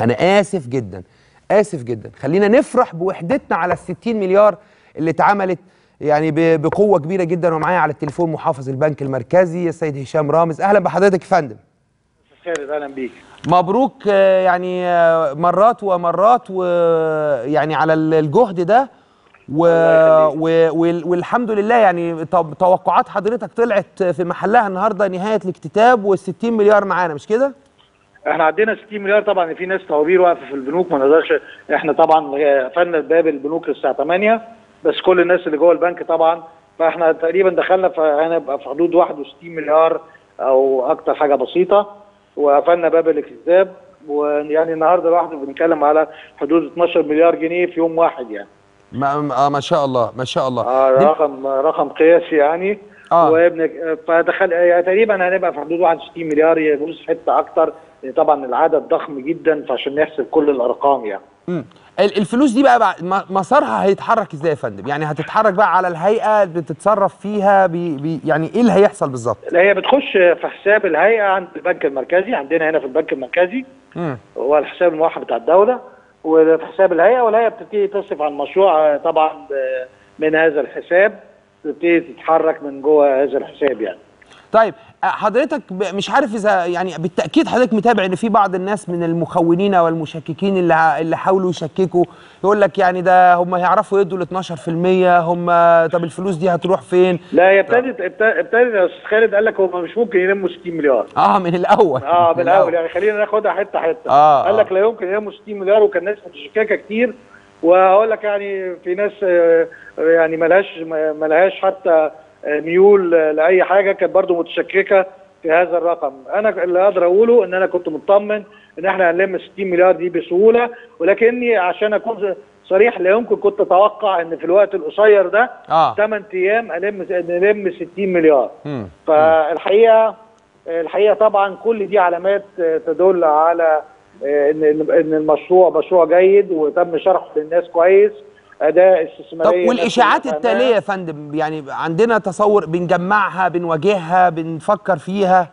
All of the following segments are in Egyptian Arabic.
انا اسف جدا اسف جدا خلينا نفرح بوحدتنا على ال 60 مليار اللي اتعملت يعني ب- بقوه كبيره جدا ومعايا على التليفون محافظ البنك المركزي السيد هشام رامز اهلا بحضرتك يا فندم خالد اهلا بيك مبروك آه، يعني آه، مرات ومرات ويعني على ال- الجهد ده و... الله يخليك. و... وال- والحمد لله يعني طب توقعات حضرتك طلعت في محلها النهارده نهايه الاكتتاب وال60 مليار معانا مش كده؟ احنا عندنا 60 مليار طبعا في ناس طوابير واقفه في البنوك ما نقدرش احنا طبعا قفلنا باب البنوك الساعه 8 بس كل الناس اللي جوه البنك طبعا فاحنا تقريبا دخلنا في هنبقى في حدود 61 مليار او اكتر حاجه بسيطه وقفلنا باب الاكتتاب ويعني النهارده لوحده بنتكلم على حدود 12 مليار جنيه في يوم واحد يعني ما, ما ما شاء الله ما شاء الله اه دي- رقم رقم قياسي يعني آه. وابن فدخل يعني تقريبا هنبقى في حدود 61 مليار يجوز حته اكتر لأن طبعا العدد ضخم جدا فعشان نحسب كل الارقام يعني مم. ال- الفلوس دي بقى, بقى م- مسارها هيتحرك ازاي يا فندم؟ يعني هتتحرك بقى على الهيئه بتتصرف فيها بي بي يعني ايه اللي هيحصل بالظبط؟ لا هي بتخش في حساب الهيئه عند البنك المركزي عندنا هنا في البنك المركزي مم. هو الحساب الموحد بتاع الدوله وفي حساب الهيئه والهيئه بتبتدي تصرف على المشروع آه، طبعا ب- من هذا الحساب تبتدي تتحرك من جوه هذا الحساب يعني طيب أه، حضرتك ب- مش عارف اذا يعني بالتاكيد حضرتك متابع ان في بعض الناس من المخونين والمشككين اللي ه- اللي حاولوا يشككوا يقول لك يعني ده هم هيعرفوا يدوا ال 12% هم طب الفلوس دي هتروح فين؟ لا هي ابتدت ابت- ابتدت يا استاذ خالد قال لك هم مش ممكن يلموا 60 مليار اه من الاول اه من بالاول يعني خلينا ناخدها حته حته آه، قال آه. لك لا يمكن يلموا 60 مليار وكان ناس متشككه كتير وهقول لك يعني في ناس آه، يعني ملهاش ملهاش حتى آه، ميول آه، لاي حاجه كانت برضو متشككه في هذا الرقم انا اللي اقدر اقوله ان انا كنت مطمن ان احنا هنلم 60 مليار دي بسهوله ولكني عشان اكون صريح لا يمكن كنت اتوقع ان في الوقت القصير ده اه 8 ايام الم نلم 60 مليار مم. فالحقيقه الحقيقه طبعا كل دي علامات آه، تدل على آه، ان ان المشروع مشروع جيد وتم شرحه للناس كويس اداء طب استثماريه والاشاعات الناس التاليه يا فندم يعني عندنا تصور بنجمعها بنواجهها بنفكر فيها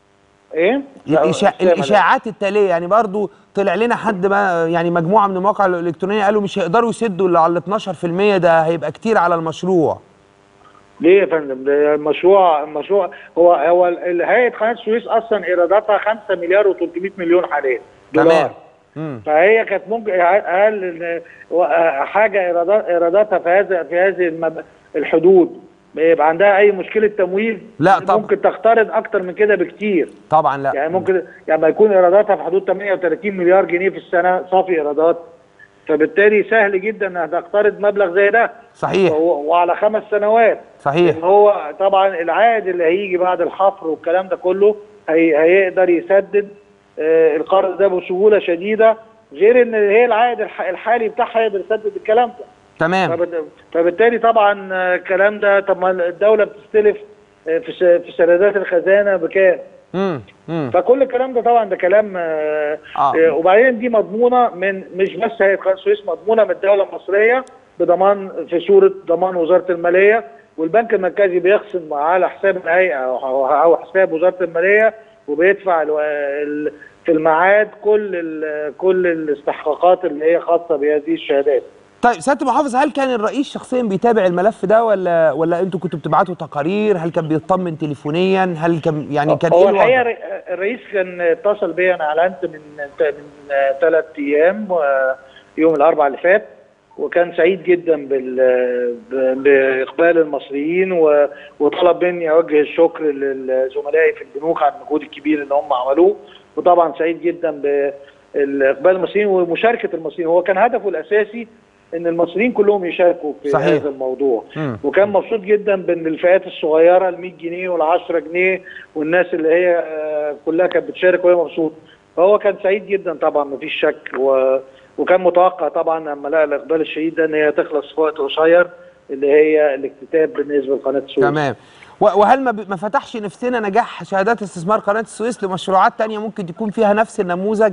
ايه الإشاع... لا، الاشاعات التاليه يعني برضو طلع لنا حد ما يعني مجموعه من المواقع الالكترونيه قالوا مش هيقدروا يسدوا اللي على ال 12% ده هيبقى كتير على المشروع ليه يا فندم ده المشروع المشروع هو هو ال- هيئه قناه السويس اصلا ايراداتها 5 مليار و300 مليون حاليا تمام دولار مم. فهي كانت ممكن اقل إن و- حاجه ايرادات ايراداتها في هذا في هذه المب- الحدود يبقى عندها اي مشكله تمويل لا طبعا. ممكن تقترض اكتر من كده بكتير طبعا لا يعني ممكن يعني ما يكون ايراداتها في حدود 38 مليار جنيه في السنه صافي ايرادات فبالتالي سهل جدا انها تقترض مبلغ زي ده صحيح وهو- وعلى خمس سنوات صحيح لان هو طبعا العائد اللي هيجي بعد الحفر والكلام ده كله هي هيقدر يسدد آه، القرض ده بسهوله شديده غير ان هي العائد الح- الحالي بتاعها يقدر يسدد الكلام ده تمام فبت- فبالتالي طبعا آه، الكلام ده طب ما الدوله بتستلف آه، في س- في سندات الخزانه بكام امم امم فكل الكلام ده طبعا ده كلام آه آه. آه وبعدين دي مضمونه من مش بس هيئه قناه السويس مضمونه من الدوله المصريه بضمان في صوره ضمان وزاره الماليه والبنك المركزي بيخصم على حساب الهيئه او أو حساب وزاره الماليه وبيدفع ال- ال- في الميعاد كل ال- كل الاستحقاقات اللي هي خاصه بهذه الشهادات. طيب سياده المحافظ هل كان الرئيس شخصيا بيتابع الملف ده ولا ولا انتوا كنتوا بتبعتوا تقارير هل كان بيطمن تليفونيا هل كان يعني كان هو ايه الحقيقه الوضع الر- الرئيس كان اتصل بيا انا اعلنت من من ثلاث ايام آه، يوم الاربعاء اللي فات وكان سعيد جدا بال ب- باقبال المصريين و- وطلب مني اوجه الشكر لزملائي في البنوك على المجهود الكبير اللي هم عملوه وطبعا سعيد جدا باقبال المصريين ومشاركه المصريين هو كان هدفه الاساسي ان المصريين كلهم يشاركوا في صحيح. هذا الموضوع مم. وكان مبسوط جدا بان الفئات الصغيره ال 100 جنيه وال 10 جنيه والناس اللي هي آه، كلها كانت بتشارك وهي مبسوطه فهو كان سعيد جدا طبعا مفيش شك و... وكان متوقع طبعا لما لقى الاقبال الشديد ده ان هي تخلص في وقت قصير اللي هي الاكتتاب بالنسبه لقناه السويس تمام و- وهل ما, ب- ما فتحش نفسنا نجاح شهادات استثمار قناه السويس لمشروعات تانية ممكن تكون فيها نفس النموذج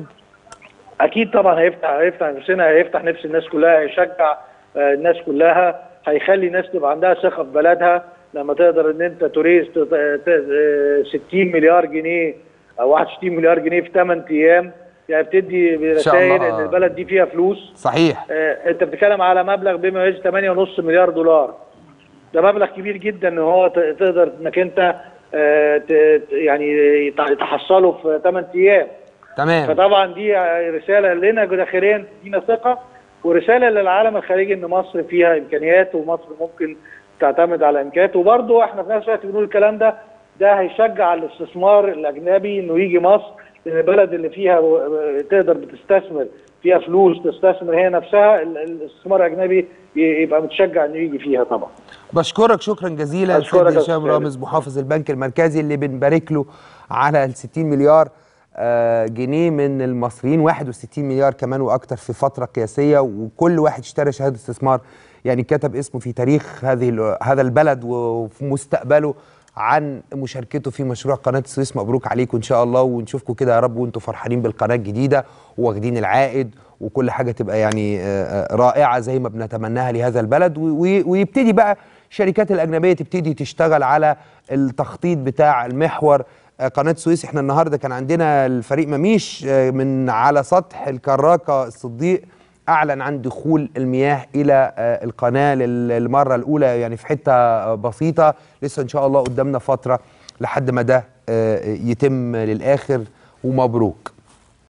اكيد طبعا هيفتح هيفتح نفسنا هيفتح نفس الناس كلها هيشجع آه، الناس كلها هيخلي الناس تبقى عندها ثقه في بلدها لما تقدر ان انت تريز تت- ت- آه، 60 مليار جنيه او 61 مليار جنيه في 8 ايام يعني بتدي شاء رسائل الله. ان البلد دي فيها فلوس صحيح آه، انت بتتكلم على مبلغ بما يجي 8.5 مليار دولار ده مبلغ كبير جدا ان هو ت- تقدر انك انت آه، ت- ت- يعني يت- تحصله في 8 ايام تمام فطبعا دي رساله لنا داخليا تدينا ثقه ورساله للعالم الخارجي ان مصر فيها امكانيات ومصر ممكن تعتمد على امكانيات وبرضه احنا في نفس الوقت بنقول الكلام ده ده هيشجع الاستثمار الاجنبي انه يجي مصر لان البلد اللي فيها و- تقدر بتستثمر فيها فلوس تستثمر هي نفسها ال- الاستثمار الاجنبي ي- يبقى متشجع انه يجي فيها طبعا بشكرك شكرا جزيلا أشكرك سيدي يا هشام أستاذ رامز محافظ البنك المركزي اللي بنبارك له على ال 60 مليار آه، جنيه من المصريين 61 مليار كمان واكتر في فتره قياسيه وكل واحد اشترى شهاده استثمار يعني كتب اسمه في تاريخ هذه ال- هذا البلد وفي مستقبله عن مشاركته في مشروع قناه السويس مبروك عليكم ان شاء الله ونشوفكم كده يا رب وانتم فرحانين بالقناه الجديده وواخدين العائد وكل حاجه تبقى يعني آه، آه، رائعه زي ما بنتمناها لهذا البلد و- و- ويبتدي بقى الشركات الاجنبيه تبتدي تشتغل على التخطيط بتاع المحور آه، قناه السويس احنا النهارده كان عندنا الفريق مميش آه، من على سطح الكراكه الصديق اعلن عن دخول المياه الى آه، القناه لل- للمره الاولى يعني في حته آه، بسيطه لسه ان شاء الله قدامنا فتره لحد ما ده آه، يتم للاخر ومبروك